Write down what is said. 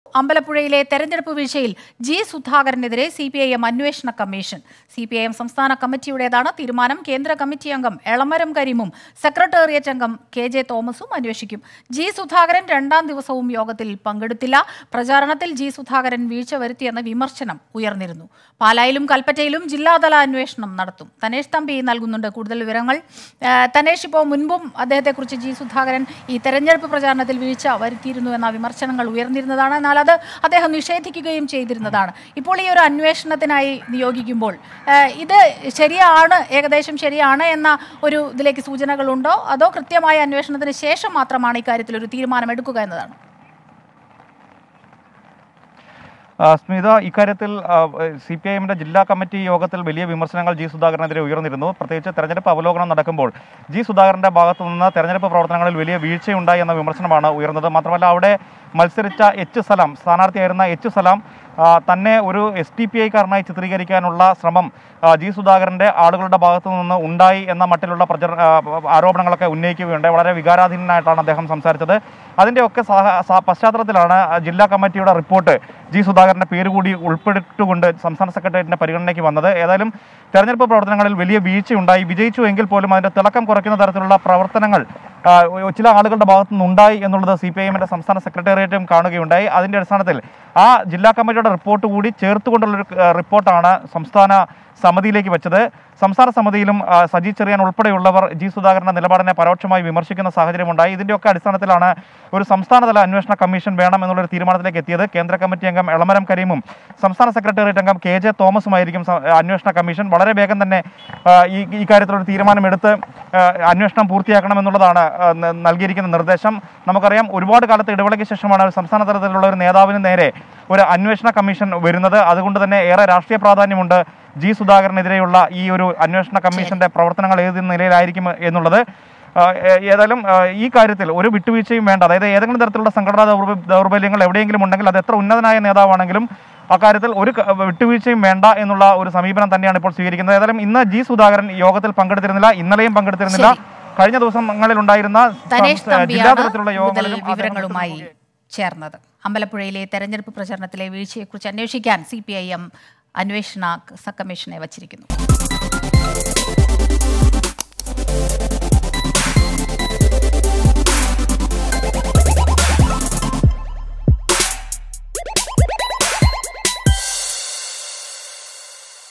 അമ്പലപ്പുഴയിലെ തെരഞ്ഞെടുപ്പ് വീഴ്ചയിൽ ജി സുധാകരനെതിരെ സി പി ഐ എം അന്വേഷണ commission C P I M സംസ്ഥാന കമ്മിറ്റിയുടേതാണ് തീരുമാനം കേന്ദ്ര കമ്മിറ്റി അംഗം എളമരം കരീമും സെക്രട്ടേറിയറ്റ് അംഗം കെ ജെ തോമസും അന്വേഷിക്കും ജി സുധാകരൻ രണ്ടാം ദിവസവും യോഗത്തിൽ പങ്കെടുത്തില്ല പ്രചാരണത്തിൽ ജി സുധാകരൻ വീഴ്ച വരുത്തിയെന്ന വിമർശനം ഉയർന്നിരുന്നു പാലായിലും കൽപ്പറ്റയിലും ജില്ലാതല അന്വേഷണം നടത്തും തനേഷ് തമ്പി നൽകുന്നുണ്ട് കൂടുതൽ വിവരങ്ങൾ ആ, തനേഷ് ഇപ്പോൾ മുൻപും അദ്ദേഹത്തെക്കുറിച്ച് ജി സുധാകരൻ ഈ തെരഞ്ഞെടുപ്പ് പ്രചാരണത്തിൽ വീഴ്ച വരുത്തിയിരുന്നു എന്ന വിമർശനങ്ങൾ ഉയർന്നിരുന്നതാണ് എന്നാൽ അത് അദ്ദേഹം നിഷേധിക്കുകയും ചെയ്തിരുന്നതാണ് ഇപ്പോൾ ഈ ഒരു അന്വേഷണത്തിനായി നിയോഗിക്കുമ്പോൾ ആ, ഇത് ശരിയാണ് ഏകദേശം ശരിയാണ് എന്ന ഒരു ഇതിലേക്ക് സൂചനകളുണ്ടോ അതോ കൃത്യമായ അന്വേഷണത്തിന് ശേഷം മാത്രമാണ് ഇക്കാര്യത്തിൽ ഒരു തീരുമാനം എടുക്കുക എന്നതാണ് ആ, സ്മിത ഇക്കാര്യത്തിൽ സി പി ഐ എമ്മിന്റെ ജില്ലാ കമ്മിറ്റി യോഗത്തിൽ വലിയ വിമർശനങ്ങൾ ജി സുധാകരനെതിരെ ഉയർന്നിരുന്നു പ്രത്യേകിച്ച് തെരഞ്ഞെടുപ്പ് അവലോകനം നടക്കുമ്പോൾ ജി സുധാകരന്റെ ഭാഗത്തു നിന്ന് തെരഞ്ഞെടുപ്പ് പ്രവർത്തനങ്ങളിൽ വലിയ വീഴ്ചയുണ്ടായി എന്ന വിമർശനമാണ് ഉയർന്നത് മാത്രമല്ല അവിടെ മത്സരിച്ച എച്ച് സലാം സ്ഥാനാർത്ഥിയായിരുന്ന എച്ച് സലാം ആ, തന്നെ ഒരു എസ് ടി പി ഐക്കാരനായി ചിത്രീകരിക്കാനുള്ള ശ്രമം ആ, ജി സുധാകരന്റെ ആളുകളുടെ ഭാഗത്തു നിന്ന് ഉണ്ടായി എന്ന മട്ടിലുള്ള പ്രചര ആ, ആരോപണങ്ങളൊക്കെ ഉന്നയിക്കുകയുണ്ടായി വളരെ വികാരാധീനനായിട്ടാണ് അദ്ദേഹം സംസാരിച്ചത് അതിൻ്റെയൊക്കെ സാഹ- സാ- പശ്ചാത്തലത്തിലാണ് ജില്ലാ കമ്മിറ്റിയുടെ റിപ്പോർട്ട് ജി സുധാകരന്റെ പേര് കൂടി ഉൾപ്പെടുത്തുകൊണ്ട് സംസ്ഥാന സെക്രട്ടേറിയറ്റിന്റെ പരിഗണനയ്ക്ക് വന്നത് ഏതായാലും തെരഞ്ഞെടുപ്പ് പ്രവർത്തനങ്ങളിൽ വലിയ വീഴ്ചയുണ്ടായി വിജയിച്ചു എങ്കിൽ പോലും അതിന്റെ തിളക്കം കുറയ്ക്കുന്ന തരത്തിലുള്ള പ്രവർത്തനങ്ങൾ ആ, ചില ആളുകളുടെ ഭാഗത്തു നിന്നുണ്ടായി എന്നുള്ളത് സി പി ഐ എമ്മിന്റെ സംസ്ഥാന സെക്രട്ടേറിയറ്റും കാണുകയുണ്ടായി അതിന്റെ അടിസ്ഥാനത്തിൽ ആ ജില്ലാ കമ്മിറ്റിയുടെ റിപ്പോർട്ട് കൂടി ചേർത്തുകൊണ്ടുള്ളൊരു ആ, റിപ്പോർട്ടാണ് സംസ്ഥാന സമിതിയിലേക്ക് വെച്ചത് സംസ്ഥാന സമിതിയിലും ആ, സജി ചെറിയാൻ ഉൾപ്പെടെയുള്ളവർ ജി സുധാകരന്റെ നിലപാടിനെ പരോക്ഷമായി വിമർശിക്കുന്ന സാഹചര്യമുണ്ടായി ഇതിന്റെയൊക്കെ അടിസ്ഥാനത്തിലാണ് ഒരു സംസ്ഥാനതല അന്വേഷണ കമ്മീഷൻ വേണം എന്നുള്ളൊരു തീരുമാനത്തിലേക്ക് എത്തിയത് കേന്ദ്ര കമ്മിറ്റി അംഗം എളമരം കരീമും സംസ്ഥാന സെക്രട്ടേറിയറ്റ് അംഗം കെ ജെ തോമസുമായിരിക്കും സ- അന്വേഷണ കമ്മീഷൻ വളരെ വേഗം തന്നെ ആ, ഈ ഈ കാര്യത്തിലൊരു തീരുമാനമെടുത്ത് ആ, അന്വേഷണം പൂർത്തിയാക്കണമെന്നുള്ളതാണ് ആ, ന- നൽകിയിരിക്കുന്ന നിർദ്ദേശം നമുക്കറിയാം ഒരുപാട് കാലത്തെ ഇടവേളയ്ക്ക് ശേഷമാണ് ഒരു സംസ്ഥാന തലത്തിലുള്ള ഒരു നേതാവിന് നേരെ ഒരു അന്വേഷണ കമ്മീഷൻ വരുന്നത് അതുകൊണ്ട് തന്നെ ഏറെ രാഷ്ട്രീയ പ്രാധാന്യമുണ്ട് ജി സുധാകരനെതിരെയുള്ള ഈ ഒരു അന്വേഷണ കമ്മീഷന്റെ പ്രവർത്തനങ്ങൾ ഏത് നിലയിലായിരിക്കും എന്നുള്ളത് ആ, ഏ- ഏതായാലും ആ, ഈ കാര്യത്തിൽ ഒരു വിട്ടുവീഴ്ചയും വേണ്ട അതായത് ഏതെങ്കിലും തരത്തിലുള്ള സംഘടനാ ദൗർബ- ദൗർബല്യങ്ങൾ എവിടെയെങ്കിലും ഉണ്ടെങ്കിൽ അത് എത്ര ഉന്നതനായ നേതാവാണെങ്കിലും അക്കാര്യത്തിൽ ഒരു ക- വിട്ടുവീഴ്ചയും വേണ്ട എന്നുള്ള ഒരു സമീപനം തന്നെയാണ് ഇപ്പോൾ സ്വീകരിക്കുന്നത് ഏതായാലും ഇന്ന് ജി സുധാകരൻ യോഗത്തിൽ പങ്കെടുത്തിരുന്നില്ല ഇന്നലെയും പങ്കെടുത്തിരുന്നില്ല കഴിഞ്ഞ ദിവസങ്ങളിൽ ഉണ്ടായിരുന്ന തനേഷ് ജില്ലാ തമ്പിയാണ് തലത്തിലുള്ള കൂടുതൽ യോഗങ്ങളിലും അദ്ദേഹം വിവരങ്ങളുമായി ചേർന്നത് അമ്പലപ്പുഴയിലെ തെരഞ്ഞെടുപ്പ് പ്രചരണത്തിലെ വീഴ്ചയെക്കുറിച്ച് അന്വേഷിക്കാൻ സി പി ഐ എം അന്വേഷണ കമ്മീഷനെ വച്ചിരിക്കുന്നു